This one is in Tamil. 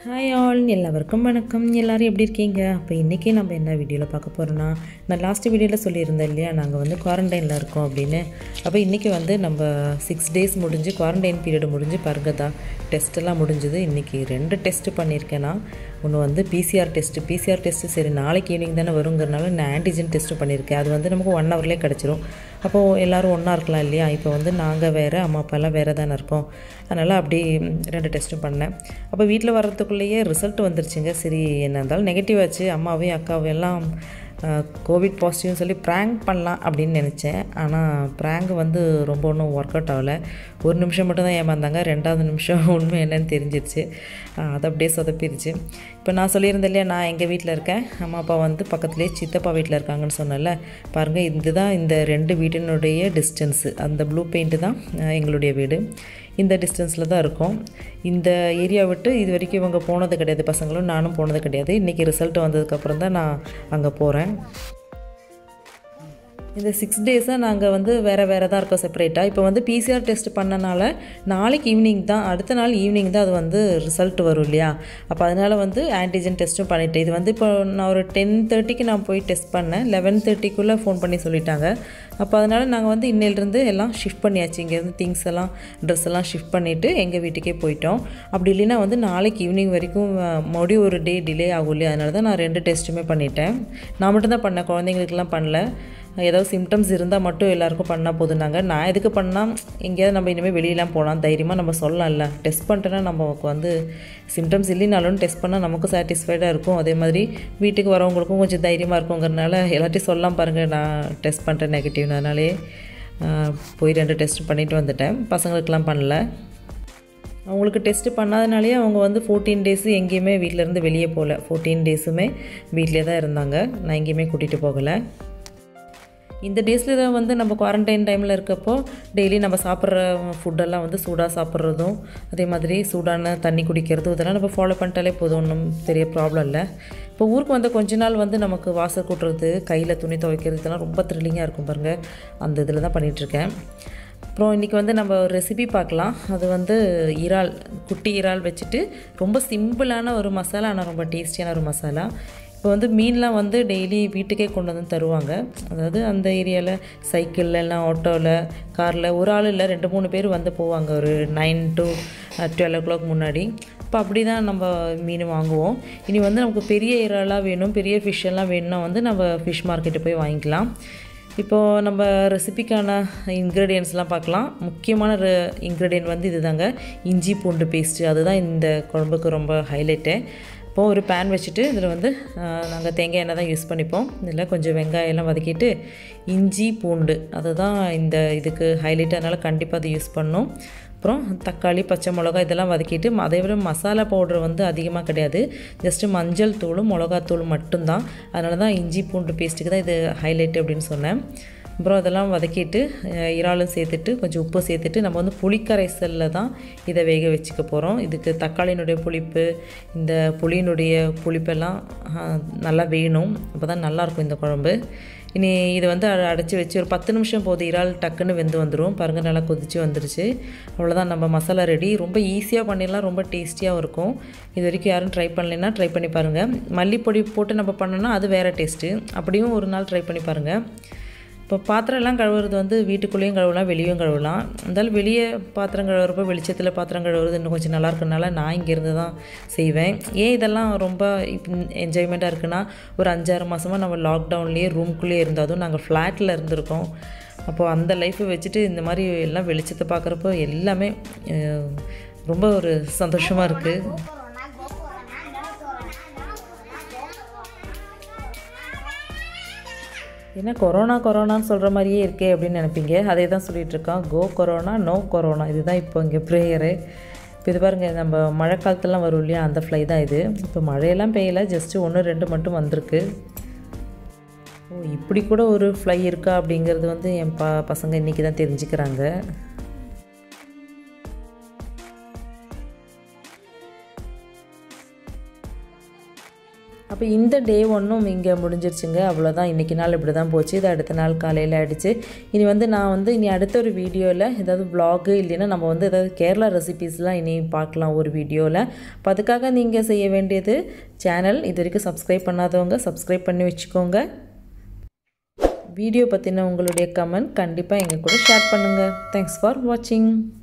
ஹாய் ஆல் எல்லாருக்கும் வணக்கம் எல்லோரும் எப்படி இருக்கீங்க அப்போ இன்றைக்கி நம்ம என்ன வீடியோவில் பார்க்க போகிறோன்னா நான் லாஸ்ட் வீடியோவில் சொல்லியிருந்தேன் இல்லையா நாங்கள் வந்து குவாரண்டைனில் இருக்கோம் அப்படின்னு அப்போ இன்றைக்கி வந்து நம்ம சிக்ஸ் டேஸ் முடிஞ்சு குவாரண்டைன் பீரியட் முடிஞ்சு பாருங்க தான் டெஸ்ட் எல்லாம் முடிஞ்சுது இன்றைக்கி ரெண்டு டெஸ்ட்டு பண்ணியிருக்கேன் நான் ஒன்று வந்து பிசிஆர் டெஸ்ட்டு பிசிஆர் டெஸ்ட்டு சரி நாளைக்கு ஈவினிங் தானே வருங்கிறனால நான் ஆன்டிஜென் டெஸ்ட்டு பண்ணியிருக்கேன் அது வந்து நமக்கு ஒன் ஹவர்லேயே கிடச்சிரும் அப்போது எல்லோரும் ஒன்றா இருக்கலாம் இல்லையா இப்போ வந்து நாங்கள் வேறு அம்மா அப்பாலாம் வேறு தானே இருக்கோம் அதனால் அப்படி ரெண்டு டெஸ்ட்டும் பண்ணேன் அப்போ வீட்டில் வர்றதுக்குள்ளேயே ரிசல்ட் வந்துருச்சுங்க சரி என்ன இருந்தாலும் நெகட்டிவ் ஆச்சு அம்மாவையும் அக்காவையும் எல்லாம் கோவிட் பாசிட்டிவ்னு சொல்லி ப்ராங்க் பண்ணலாம் அப்படின்னு நினச்சேன் ஆனால் ப்ராங்க் வந்து ரொம்ப ஒன்றும் ஒர்க் அவுட் ஆகலை ஒரு நிமிஷம் மட்டும் தான் ஏமாந்தாங்க ரெண்டாவது நிமிஷம் உண்மை என்னன்னு தெரிஞ்சிருச்சு அது அப்படியே சொதப்பிருச்சு இப்போ நான் சொல்லியிருந்தேன் இல்லையா நான் எங்கள் வீட்டில் இருக்கேன் அம்மா அப்பா வந்து பக்கத்துலேயே சித்தப்பா வீட்டில் இருக்காங்கன்னு சொன்னல பாருங்கள் இதுதான் இந்த ரெண்டு வீட்டினுடைய டிஸ்டன்ஸு அந்த ப்ளூ பெயிண்ட்டு தான் எங்களுடைய வீடு இந்த டிஸ்டன்ஸில் தான் இருக்கோம் இந்த ஏரியா விட்டு இது வரைக்கும் இவங்க போனது கிடையாது பசங்களும் நானும் போனது கிடையாது இன்றைக்கி ரிசல்ட் வந்ததுக்கப்புறம் தான் நான் அங்கே போகிறேன் இந்த சிக்ஸ் டேஸாக நாங்கள் வந்து வேறு வேறு தான் இருக்கோம் செப்பரேட்டாக இப்போ வந்து பிசிஆர் டெஸ்ட் பண்ணனால நாளைக்கு ஈவினிங் தான் அடுத்த நாள் ஈவினிங் தான் அது வந்து ரிசல்ட் வரும் இல்லையா அப்போ அதனால் வந்து ஆன்டிஜென் டெஸ்ட்டும் பண்ணிட்டேன் இது வந்து இப்போ நான் ஒரு டென் தேர்ட்டிக்கு நான் போய் டெஸ்ட் பண்ணேன் லெவன் தேர்ட்டிக்குள்ளே ஃபோன் பண்ணி சொல்லிட்டாங்க அப்போ அதனால் நாங்கள் வந்து இன்னிலிருந்து எல்லாம் ஷிஃப்ட் பண்ணியாச்சு இங்கேருந்து திங்ஸ் எல்லாம் ட்ரெஸ் எல்லாம் ஷிஃப்ட் பண்ணிவிட்டு எங்கள் வீட்டுக்கே போயிட்டோம் அப்படி இல்லைன்னா வந்து நாளைக்கு ஈவினிங் வரைக்கும் மறுபடியும் ஒரு டே டிலே ஆகும் இல்லையா அதனால தான் நான் ரெண்டு டெஸ்ட்டுமே பண்ணிட்டேன் நான் மட்டும்தான் பண்ணேன் குழந்தைங்களுக்குலாம் பண்ணல ஏதாவது சிம்டம்ஸ் இருந்தால் மட்டும் எல்லாருக்கும் பண்ணால் போதுனாங்க நான் எதுக்கு பண்ணால் எங்கேயாவது நம்ம இனிமேல் வெளியெலாம் போகலாம் தைரியமாக நம்ம சொல்லலாம்ல டெஸ்ட் பண்ணிட்டோன்னா நமக்கு வந்து சிம்டம்ஸ் இல்லைனாலும் டெஸ்ட் பண்ணால் நமக்கும் சாட்டிஸ்ஃபைடாக இருக்கும் அதே மாதிரி வீட்டுக்கு வரவங்களுக்கும் கொஞ்சம் தைரியமாக இருக்குங்கிறனால எல்லாத்தையும் சொல்லலாம் பாருங்கள் நான் டெஸ்ட் பண்ணிட்டேன் நெகட்டிவ்னு அதனாலே போய் ரெண்டு டெஸ்ட் பண்ணிட்டு வந்துட்டேன் பசங்களுக்கெலாம் பண்ணல அவங்களுக்கு டெஸ்ட்டு பண்ணாதனாலே அவங்க வந்து ஃபோர்டீன் டேஸு எங்கேயுமே வீட்டிலேருந்து வெளியே போகல ஃபோர்டீன் டேஸுமே வீட்டிலே தான் இருந்தாங்க நான் எங்கேயுமே கூட்டிகிட்டு போகலை இந்த டேஸில் தான் வந்து நம்ம குவாரண்டைன் டைமில் இருக்கப்போ டெய்லி நம்ம சாப்பிட்ற ஃபுட்டெல்லாம் வந்து சூடாக சாப்பிட்றதும் அதே மாதிரி சூடான தண்ணி குடிக்கிறதும் இதெல்லாம் நம்ம ஃபாலோ பண்ணிட்டாலே போதும் ஒன்றும் பெரிய ப்ராப்ளம் இல்லை இப்போ ஊருக்கு வந்த கொஞ்ச நாள் வந்து நமக்கு வாசல் கூட்டுறது கையில் துணி துவைக்கிறது இதெல்லாம் ரொம்ப த்ரில்லிங்காக இருக்கும் பாருங்கள் அந்த இதில் தான் பண்ணிகிட்ருக்கேன் அப்புறம் இன்றைக்கி வந்து நம்ம ஒரு ரெசிபி பார்க்கலாம் அது வந்து இறால் குட்டி இறால் வச்சுட்டு ரொம்ப சிம்பிளான ஒரு மசாலா ஆனால் ரொம்ப டேஸ்டியான ஒரு மசாலா இப்போ வந்து மீன்லாம் வந்து டெய்லி வீட்டுக்கே கொண்டு வந்து தருவாங்க அதாவது அந்த ஏரியாவில் சைக்கிளில் இல்லை ஆட்டோவில் காரில் ஒரு ஆள் இல்லை ரெண்டு மூணு பேர் வந்து போவாங்க ஒரு nine to twelve o'clock முன்னாடி இப்போ அப்படி தான் நம்ம மீன் வாங்குவோம் இனி வந்து நமக்கு பெரிய இறாலாக வேணும் பெரிய ஃபிஷ் எல்லாம் வேணும்னா வந்து நம்ம ஃபிஷ் மார்க்கெட்டு போய் வாங்கிக்கலாம் இப்போது நம்ம ரெசிபிக்கான இன்க்ரீடியன்ஸ்லாம் பார்க்கலாம் முக்கியமான இன்க்ரீடியன்ட் வந்து இது தாங்க இஞ்சி பூண்டு பேஸ்ட்டு அதுதான் இந்த குழம்புக்கு ரொம்ப ஹைலைட்டு இப்போது ஒரு பேன் வச்சுட்டு இதில் வந்து நாங்கள் தேங்காய் எண்ணெய் தான் யூஸ் பண்ணிப்போம் இதில் கொஞ்சம் வெங்காயம்லாம் வதக்கிட்டு இஞ்சி பூண்டு அதுதான் இந்த இதுக்கு ஹைலைட் அதனால் கண்டிப்பாக அதை யூஸ் பண்ணணும் அப்புறம் தக்காளி பச்சை மிளகா இதெல்லாம் வதக்கிட்டு அதே விட மசாலா பவுடர் வந்து அதிகமாக கிடையாது ஜஸ்ட்டு மஞ்சள் தூளும் மிளகாத்தூள் மட்டும்தான் அதனால தான் இஞ்சி பூண்டு பேஸ்ட்டுக்கு தான் இது ஹைலைட் அப்படின்னு சொன்னேன் அப்புறம் அதெல்லாம் வதக்கிட்டு இறாலும் சேர்த்துட்டு கொஞ்சம் உப்பு சேர்த்துட்டு நம்ம வந்து புளிக்கரைசலில் தான் இதை வேக வச்சுக்க போகிறோம் இதுக்கு தக்காளியினுடைய புளிப்பு இந்த புளியினுடைய புளிப்பெல்லாம் நல்லா வேணும் அப்போ தான் நல்லாயிருக்கும் இந்த குழம்பு இனி இதை வந்து அடைச்சி வச்சு ஒரு பத்து நிமிஷம் போது இறால் டக்குன்னு வெந்து வந்துடும் பாருங்கள் நல்லா கொதிச்சு வந்துருச்சு அவ்வளோதான் நம்ம மசாலா ரெடி ரொம்ப ஈஸியாக பண்ணிடலாம் ரொம்ப டேஸ்டியாகவும் இருக்கும் இது வரைக்கும் யாரும் ட்ரை பண்ணலைன்னா ட்ரை பண்ணி பாருங்கள் மல்லிப்பொடி போட்டு நம்ம பண்ணோன்னா அது வேறு டேஸ்ட்டு அப்படியும் ஒரு நாள் ட்ரை பண்ணி பாருங்கள் இப்போ பாத்திரம்லாம் கழுவுறது வந்து வீட்டுக்குள்ளேயும் கழுவலாம் வெளியும் கழுவலாம் இருந்தாலும் வெளியே பாத்திரம் கழுவுறப்போ வெளிச்சத்தில் பாத்திரம் கழுவுறது இன்னும் கொஞ்சம் நல்லா இருக்கனால நான் இங்கேருந்து தான் செய்வேன் ஏன் இதெல்லாம் ரொம்ப என்ஜாய்மெண்ட்டாக இருக்குன்னா ஒரு அஞ்சாறு மாதமாக நம்ம லாக்டவுன்லேயே ரூம்குள்ளேயே இருந்ததும் நாங்கள் ஃப்ளாட்டில் இருந்திருக்கோம் அப்போது அந்த லைஃப்பை வச்சுட்டு இந்த மாதிரி எல்லாம் வெளிச்சத்தை பார்க்குறப்போ எல்லாமே ரொம்ப ஒரு சந்தோஷமாக இருக்குது என்ன கொரோனா கொரோனான்னு சொல்கிற மாதிரியே இருக்கே அப்படின்னு நினைப்பீங்க அதே தான் சொல்லிகிட்டு இருக்கோம் கோ கொரோனா நோ கொரோனா இதுதான் இப்போ இங்கே ப்ரேயரு இப்போ இது பாருங்கள் நம்ம மழை காலத்துலாம் வரும் இல்லையா அந்த ஃப்ளை தான் இது இப்போ மழையெல்லாம் பெய்யலை ஜஸ்ட்டு ஒன்று ரெண்டு மட்டும் வந்திருக்கு ஓ இப்படி கூட ஒரு ஃப்ளை இருக்கா அப்படிங்கிறது வந்து என் ப பசங்க இன்றைக்கி தான் தெரிஞ்சுக்கிறாங்க அப்போ இந்த டே ஒன்றும் இங்கே முடிஞ்சிருச்சுங்க அவ்வளோதான் இன்றைக்கி நாள் இப்படி தான் போச்சு இது அடுத்த நாள் காலையில் ஆகிடுச்சு இனி வந்து நான் வந்து இனி அடுத்த ஒரு வீடியோவில் ஏதாவது vlog இல்லைன்னா நம்ம வந்து ஏதாவது கேரளா ரெசிபீஸ்லாம் இனி பார்க்கலாம் ஒரு வீடியோவில் அப்போ அதுக்காக நீங்கள் செய்ய வேண்டியது சேனல் இது வரைக்கும் சப்ஸ்கிரைப் பண்ணாதவங்க சப்ஸ்கிரைப் பண்ணி வச்சுக்கோங்க வீடியோ பற்றின உங்களுடைய கமெண்ட் கண்டிப்பாக எங்கள் கூட ஷேர் பண்ணுங்கள் தேங்க்ஸ் ஃபார் வாட்சிங்